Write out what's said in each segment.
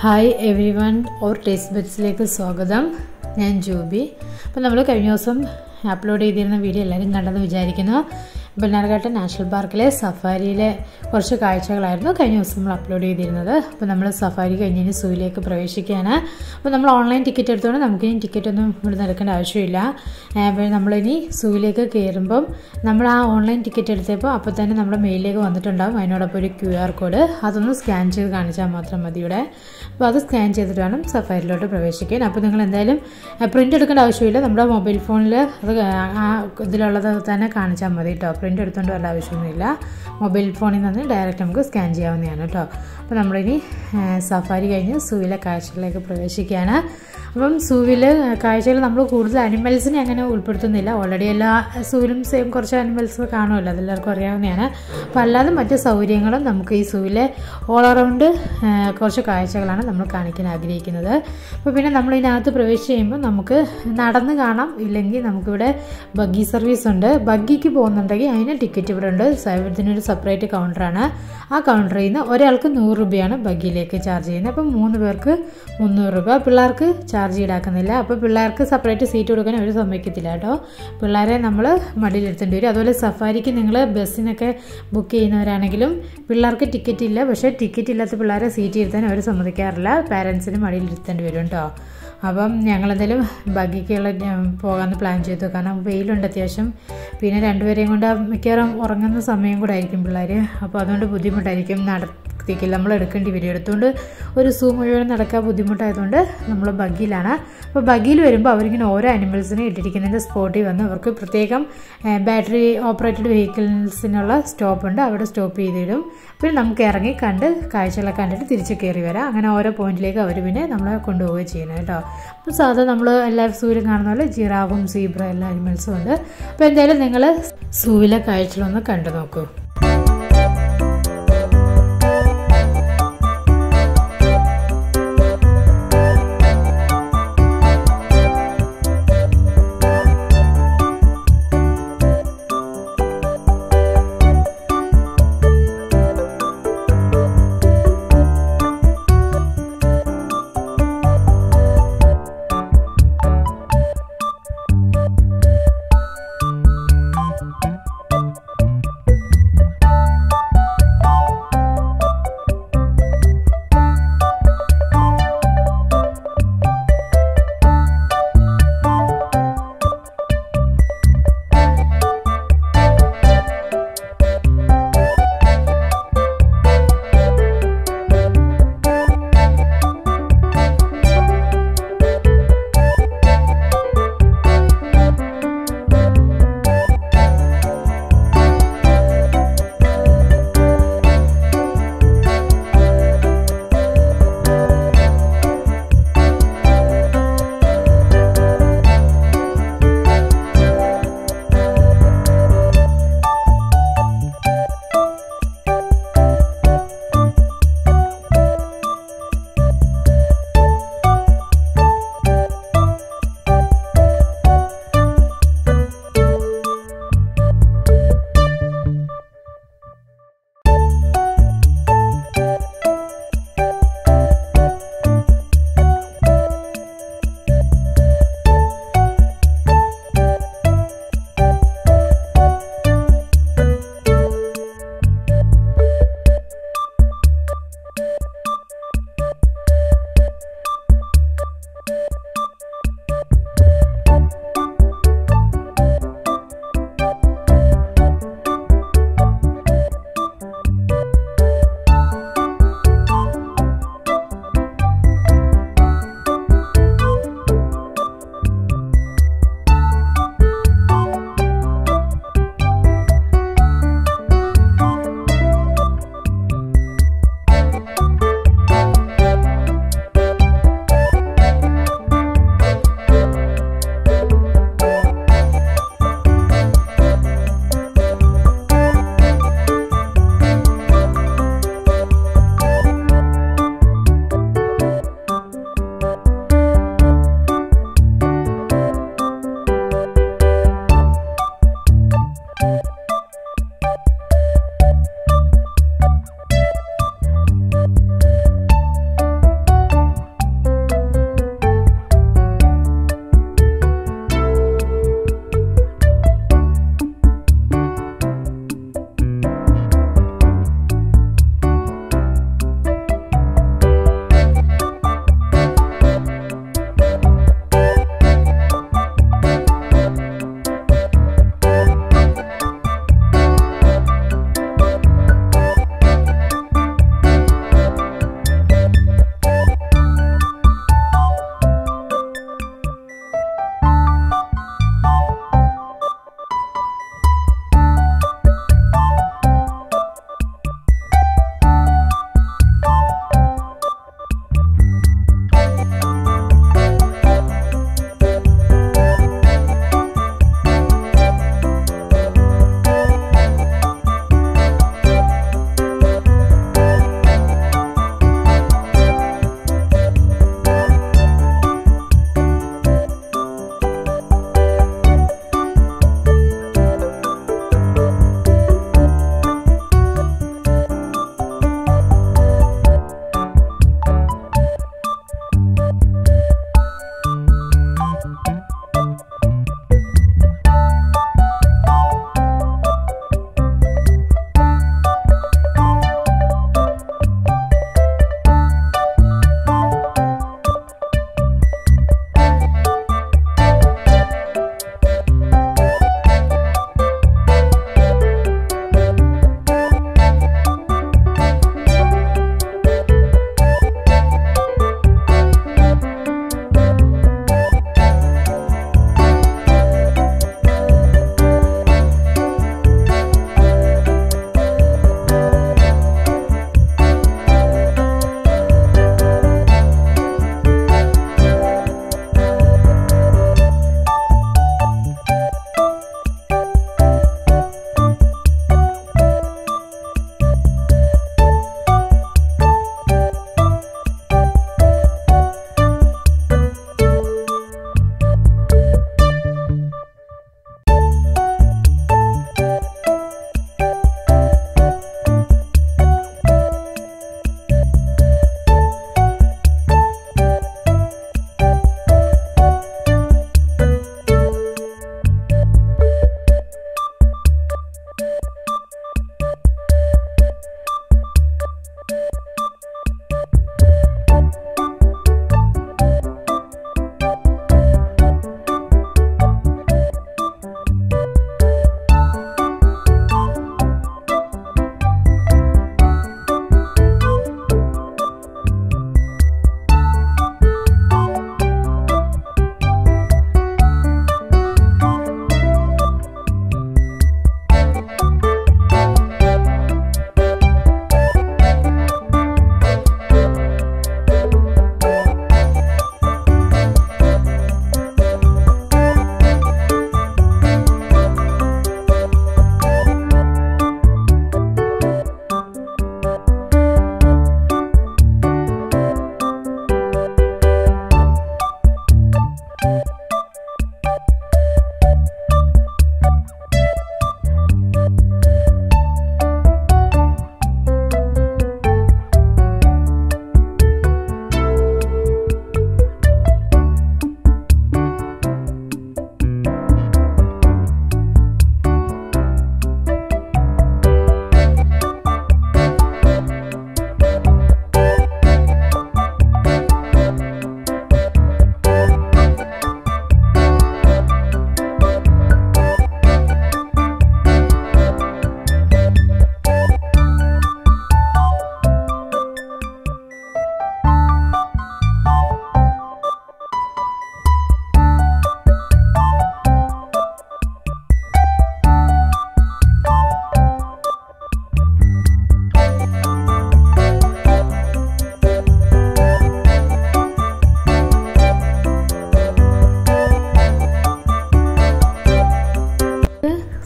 hi everyone our taste ബഡ്സിലേക്ക് സ്വാഗതം ഞാൻ ജൂബി അപ്പോൾ നമ്മൾ കഴിഞ്ഞ ദിവസം അപ്ലോഡ് ചെയ്തിരുന്ന വീഡിയോ എല്ലാവരും കണ്ടെന്ന് വിചാരിക്കുന്നു ബെന്നാർഘാട്ട് നാഷണൽ പാർക്കിലെ സഫാരിയിലെ കുറച്ച് കാഴ്ചകളായിരുന്നു കഴിഞ്ഞ ദിവസം നമ്മൾ അപ്ലോഡ് ചെയ്തിരുന്നത് അപ്പോൾ നമ്മൾ സഫാരി കഴിഞ്ഞ് സൂയിലേക്ക് പ്രവേശിക്കുകയാണ് അപ്പോൾ നമ്മൾ ഓൺലൈൻ ടിക്കറ്റ് എടുത്തുകൊണ്ട് നമുക്കിനി ടിക്കറ്റ് ഒന്നും ഇവിടെ എടുക്കേണ്ട ആവശ്യമില്ല അപ്പോൾ നമ്മളിനി സൂയിലേക്ക് കയറുമ്പം നമ്മൾ ആ ഓൺലൈൻ ടിക്കറ്റ് എടുത്തപ്പോൾ അപ്പോൾ തന്നെ നമ്മുടെ മെയിലിലേക്ക് വന്നിട്ടുണ്ടാകും അതിനോടൊപ്പം ഒരു ക്യു ആർ കോഡ് അതൊന്ന് സ്കാൻ ചെയ്ത് കാണിച്ചാൽ മാത്രം മതി ഇവിടെ അപ്പോൾ അത് സ്കാൻ ചെയ്തിട്ട് വേണം സഫാരിയിലോട്ട് പ്രവേശിക്കാൻ അപ്പോൾ നിങ്ങൾ എന്തായാലും പ്രിൻ്റ് എടുക്കേണ്ട ആവശ്യമില്ല നമ്മുടെ മൊബൈൽ ഫോണിൽ അത് ആ ഇതിലുള്ളത് തന്നെ കാണിച്ചാൽ മതി കേട്ടോ പ്രിൻ്റ് എടുത്തുകൊണ്ട് വരേണ്ട ആവശ്യമൊന്നുമില്ല മൊബൈൽ ഫോണിൽ നിന്ന് ഡയറക്റ്റ് നമുക്ക് സ്കാൻ ചെയ്യാവുന്നതാണ് കേട്ടോ അപ്പോൾ നമ്മളിനി സഫാരി കഴിഞ്ഞ് സൂവിലെ കാഴ്ചകളിലേക്ക് പ്രവേശിക്കുകയാണ് അപ്പം സൂവിൽ കാഴ്ചകൾ നമ്മൾ കൂടുതൽ അനിമൽസിനെ അങ്ങനെ ഉൾപ്പെടുത്തുന്നില്ല ഓൾറെഡി എല്ലാ സൂവിലും സെയിം കുറച്ച് അനിമൽസ് കാണുമല്ലോ അതെല്ലാവർക്കും അറിയാവുന്നതാണ് അപ്പോൾ അല്ലാതെ മറ്റ് സൗകര്യങ്ങളും നമുക്ക് ഈ സൂവിലെ ഓൾ അറൗണ്ട് കുറച്ച് കാഴ്ചകളാണ് നമ്മൾ കാണിക്കാൻ ആഗ്രഹിക്കുന്നത് അപ്പോൾ പിന്നെ നമ്മൾ ഇതിനകത്ത് പ്രവേശിച്ച് കഴിയുമ്പോൾ നമുക്ക് നടന്ന് കാണാം ഇല്ലെങ്കിൽ നമുക്കിവിടെ ബഗ്ഗി സർവീസ് ഉണ്ട് ബഗ്ഗിക്ക് പോകുന്നുണ്ടെങ്കിൽ അതിന് ടിക്കറ്റ് ഇവിടെ ഉണ്ട് ഇതിനൊരു സെപ്പറേറ്റ് കൗണ്ടറാണ് ആ കൗണ്ടറിൽ നിന്ന് ഒരാൾക്ക് നൂറ് രൂപയാണ് ബഗ്ഗിയിലേക്ക് ചാർജ് ചെയ്യുന്നത് അപ്പം മൂന്ന് പേർക്ക് മുന്നൂറ് രൂപ പിള്ളേർക്ക് ചാർജ് ഈടാക്കുന്നില്ല അപ്പോൾ പിള്ളേർക്ക് സെപ്പറേറ്റ് സീറ്റ് കൊടുക്കാൻ അവർ സമ്മതിക്കത്തില്ല കേട്ടോ പിള്ളേരെ നമ്മൾ മടിയിലെടുത്തേണ്ടി വരും അതുപോലെ സഫാരിക്ക് നിങ്ങൾ ബസ്സിനൊക്കെ ബുക്ക് ചെയ്യുന്നവരാണെങ്കിലും പിള്ളേർക്ക് ടിക്കറ്റ് ഇല്ല പക്ഷേ ടിക്കറ്റ് ഇല്ലാത്ത പിള്ളേരെ സീറ്റ് ഇരുത്താൻ അവർ സമ്മതിക്കാറില്ല പാരൻസിന് മടിയിലിരുത്തേണ്ടി വരും കേട്ടോ അപ്പം ഞങ്ങളെന്തായാലും ബഗ്ഗിക്കുള്ള പോകാമെന്ന് പ്ലാൻ ചെയ്തു കാരണം വെയിലുണ്ട് അത്യാവശ്യം പിന്നെ രണ്ടുപേരെയും കൊണ്ട് മിക്കവാറും ഉറങ്ങുന്ന സമയം കൂടെ ആയിരിക്കും പിള്ളേർ അപ്പോൾ അതുകൊണ്ട് ബുദ്ധിമുട്ടായിരിക്കും നടത്തിക്കില്ല നമ്മൾ എടുക്കേണ്ടി വരും എടുത്തുകൊണ്ട് ഒരു സൂ മുഴുവൻ നടക്കാൻ ബുദ്ധിമുട്ടായതുകൊണ്ട് നമ്മൾ ബഗ്ഗിയിലാണ് അപ്പോൾ ബഗ്ഗിയിൽ വരുമ്പോൾ അവരിങ്ങനെ ഓരോ അനിമൽസിനെ ഇട്ടിരിക്കുന്നതിൻ്റെ സ്പോട്ടിൽ വന്ന് അവർക്ക് പ്രത്യേകം ബാറ്ററി ഓപ്പറേറ്റഡ് വെഹിക്കിൾസിനുള്ള സ്റ്റോപ്പ് ഉണ്ട് അവിടെ സ്റ്റോപ്പ് ചെയ്തിടും പിന്നെ നമുക്ക് ഇറങ്ങി കണ്ട് കാഴ്ചകളൊക്കെ കണ്ടിട്ട് തിരിച്ച് കയറി വരാം അങ്ങനെ ഓരോ പോയിന്റിലേക്ക് അവർ പിന്നെ നമ്മളെ കൊണ്ടുപോവുകയും ചെയ്യുന്നത് കേട്ടോ അപ്പോൾ സാധാ നമ്മൾ എല്ലാ സൂവിലും കാണുന്ന പോലെ ജിറാവും സീബ്ര എല്ലാ അനിമൽസും ഉണ്ട് അപ്പോൾ എന്തായാലും നിങ്ങൾ സൂവിലെ കാഴ്ചകളൊന്ന് കണ്ടു നോക്കൂ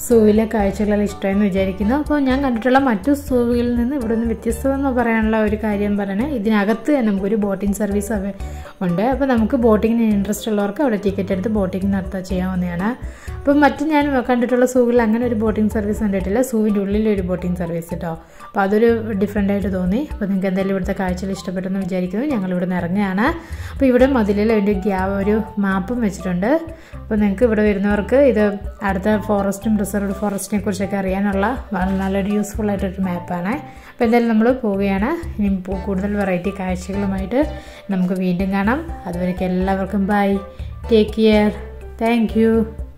സൂവിലെ കാഴ്ചകളെല്ലാം ഇഷ്ടമായെന്ന് വിചാരിക്കുന്നു അപ്പോൾ ഞാൻ കണ്ടിട്ടുള്ള മറ്റു സൂവിൽ നിന്ന് ഇവിടെ നിന്ന് വ്യത്യസ്തമെന്ന് പറയാനുള്ള ഒരു കാര്യം പറയണേ ഇതിനകത്ത് തന്നെ നമുക്കൊരു ബോട്ടിംഗ് സർവീസ് അവ- ഉണ്ട് അപ്പോൾ നമുക്ക് ബോട്ടിങ്ങിന് ഇൻട്രസ്റ്റ് ഉള്ളവർക്ക് അവിടെ ടിക്കറ്റ് എടുത്ത് ബോട്ടിംഗ് നടത്താൻ ചെയ്യാവുന്നതാണ് അപ്പം മറ്റ് ഞാൻ കണ്ടിട്ടുള്ള സൂവിൽ അങ്ങനെ ഒരു ബോട്ടിംഗ് സർവീസ് കണ്ടിട്ടില്ല സൂവിൻ്റെ ഉള്ളിൽ ഒരു ബോട്ടിംഗ് സർവീസ് കേട്ടോ അപ്പോൾ അതൊരു ഡിഫറെൻ്റ് ആയിട്ട് തോന്നി അപ്പോൾ നിങ്ങൾക്ക് എന്തായാലും ഇവിടുത്തെ കാഴ്ചകൾ ഇഷ്ടപ്പെട്ടെന്ന് വിചാരിക്കുന്നു ഞങ്ങൾ ഇവിടെ നിന്ന് ഇറങ്ങുകയാണ് അപ്പോൾ ഇവിടെ മതിലിൽ ഒരു ഗ്യാ ഒരു മാപ്പും വെച്ചിട്ടുണ്ട് അപ്പോൾ നിങ്ങൾക്ക് ഇവിടെ വരുന്നവർക്ക് ഇത് അടുത്ത ഫോറസ്റ്റും റിസർവ്ഡ് ഫോറസ്റ്റിനെ കുറിച്ചൊക്കെ അറിയാനുള്ള വളരെ നല്ലൊരു യൂസ്ഫുൾ ആയിട്ടൊരു മാപ്പാണ് അപ്പോൾ എന്തായാലും നമ്മൾ പോവുകയാണ് ഇനി പോ- കൂടുതൽ വെറൈറ്റി കാഴ്ചകളുമായിട്ട് നമുക്ക് വീണ്ടും കാണാം അതുവരേക്കും എല്ലാവർക്കും bye take care thank U